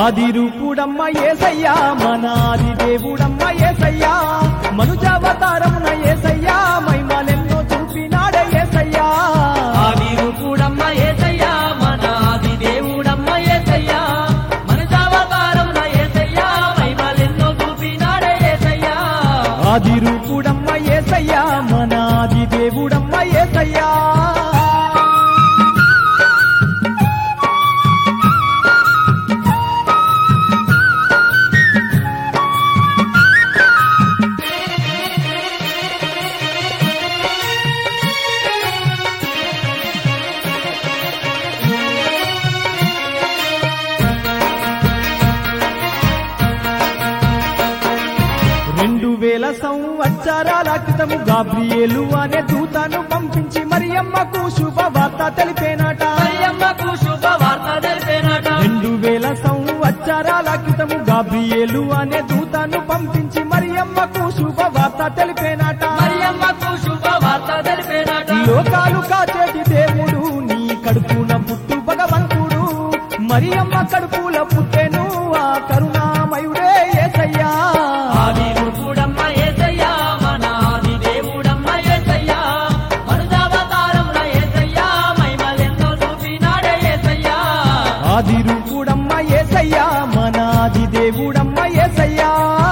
ఆది రూపుడమ్మ ఏసయ్యా మన ఆది దేవుడమ్మ ఏసయ్యా మనుజావతారమున ఏసయ్యా మైమాలెన్నో చూపినాడే ఏసయ్యా ఆది రూపుడమ్మ ఏసయ్యా మన ఆది దేవుడమ్మ ఏసయ్యా మన జావతారమున ఏసయ్యా మహిమలెన్నో చూపినాడే ఏసయ్యా ఆది రూపుడమ్మ ఏసయ్యా మన ఆది దేవుడమ్మ ఏసయ్యా రెండు వేల సంవత్సరాల క్రితము గాబ్రియేలు అనే దూతను పంపించి మరియమ్మకు శుభవార్త తెలిపేనట మరియమ్మకు శుభవార్త తెలిపేనట రెండు వేల సంవత్సరాల క్రితము గాబ్రియేలు అనే దూతను పంపించి మరియమ్మకు శుభవార్త తెలిపేనట మరియమ్మకు శుభవార్త తెలిపేనట లోకాలు కాచేటి దేవుడు నీ కడుపున పుట్టు భగవంతుడు మరియమ్మ కడుపుల పుట్టెను ఆ కరుణామయుడే ఏసయ్యా ఆది రూపుడమ్మ ఏసయ్యా మన ఆది దేవుడమ్మ ఏసయ్యా మన జావతారమున ఏసయ్యా మహిమలెన్నో చూపినాడే ఏసయ్యా ఆది రూపుడమ్మ ఏసయ్యా మన ఆది దేవుడమ్మ ఏసయ్యా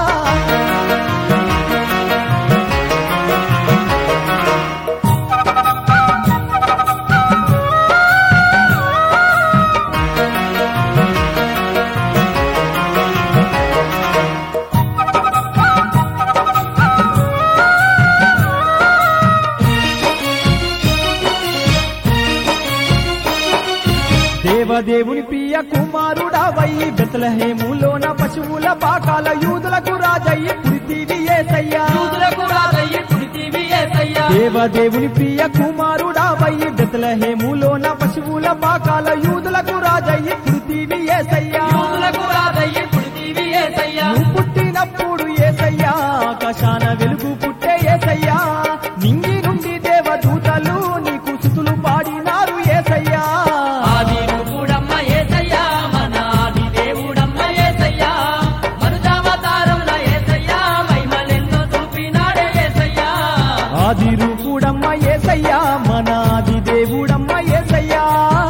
దేవదేవుని ప్రియ కుమారుడవయ్యి బెతలహేములోన పశువుల పాకాల యూదులకు రాజయ్యి పురితివి ఏసయ్యా యూదులకు రాజయ్యి పుడితివి ఏసయ్యా దేవదేవుని ప్రియ కుమారుడవయ్యి బెతలహేములోన పశువుల పాకాల యూదులకు రాజయ్యి పురితివి ఏసయ్యా యూదులకు రాజయ్యి పుడితివి ఏసయ్యా నువ్వు పుట్టినప్పుడు ఏసయ్యా ఆకాశాన వెలుగు పుట్టే ఏసయ్యా నింగి నుండి దేవదూతలు నీకు స్థుతులు పాడినారు ఏసయ్యా ఆది రూపుడమ్మ ఏసయ్యా మన ఆది దేవుడమ్మ ఏసయ్యా మన జావతారమున ఏసయ్యా మహిమలెన్నో చూపినాడే ఏసయ్యా ఆది రూపుడమ్మ ఏసయ్యా మన ఆది దేవుడమ్మ ఏసయ్యా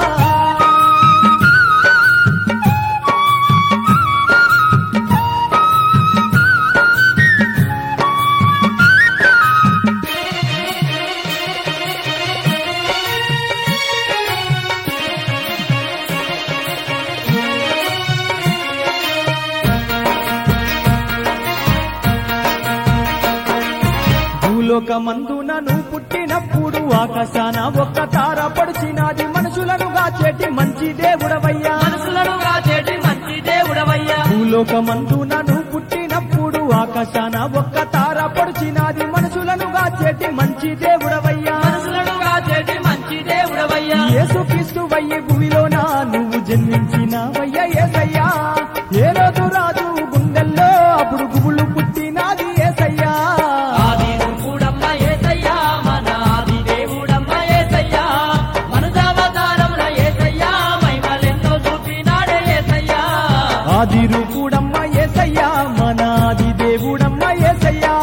భూలోకమందున నువ్వు పుట్టినప్పుడు ఆకాశాన ఒక్క తార పడిచినాది మనుషులను గాచేటి మంచి దేవుడవయ్యా మనసులను రాచేటి మంచి దేవుడవయ్యా భూలోకమందున నువ్వు పుట్టినప్పుడు ఆకాశాన ఒక్క తార పడిచినాది మనుషులను గాచేటి మంచి దేవుడవయ్యా మనసులను రాచేటి మంచి దేవుడవయ్యా యేసుక్రీస్తు వయ్యి భూమిలోన నువ్వు జన్మించినవయ్య ఏసయ్యా ఏ రోజు రాజు గుండెల్లో అప్పుడు గుబులు పుట్టినాది ఏసయ్యా ఆది రూపుడమ్మ ఏసయ్యా మన ఆది దేవుడమ్మ ఏసయ్యా మన జావతారమున ఏసయ్యా మహిమలెన్నో చూపినాడే ఏసయ్యా ఆది రూపుడమ్మ ఏసయ్యా మన ఆది దేవుడమ్మ ఏసయ్యా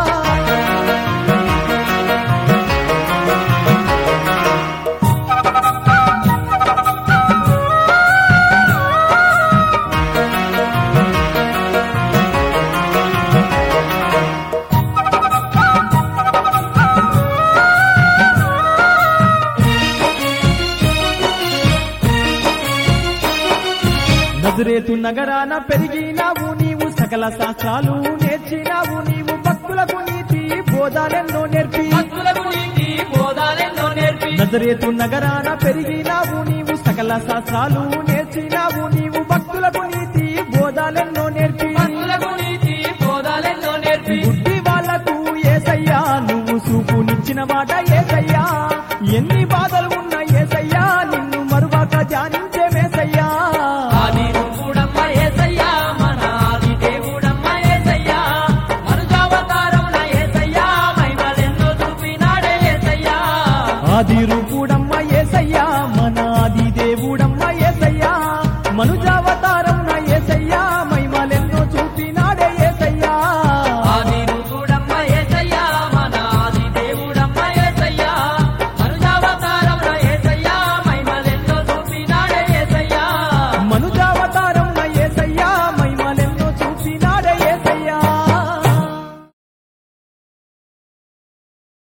నజరేతు నగరాన పెరిగినావు నీవు సకల శాస్త్రాలు నేర్చినావు నీవు భక్తులకు నీతి బోధాలెన్నో నేర్పి భక్తులకు నీతి బోధాలెన్నో నేర్పి నజరేతు నగరాన పెరిగినావు నీవు సకల శాస్త్రాలు నేర్చినావు నీవు భక్తులకు నీతి బోధాలెన్నో నేర్పి భక్తులకు నీతి బోధాలెన్నో నేర్పి బుద్ధి వాళ్లకు ఏసయ్యా నువ్వు చూపునిచ్చిన మాట ఏసయ్యా ఎన్ని బాధలు ఉన్న ఏసయ్యా నిన్ను మరువాక ధ్యానించే మేసయ్యా ఆది రూపుడమ్మ ఏసయ్యా మన ఆది దేవుడమ్మ ఏసయ్యా మన జావతారమున ఏసయ్యా మహిమలెన్నో చూపినాడే ఏసయ్యా ఆది రూపుడమ్మ ఏసయ్యా మన ఆది దేవుడమ్మ ఏసయ్యా మనుజావతారమున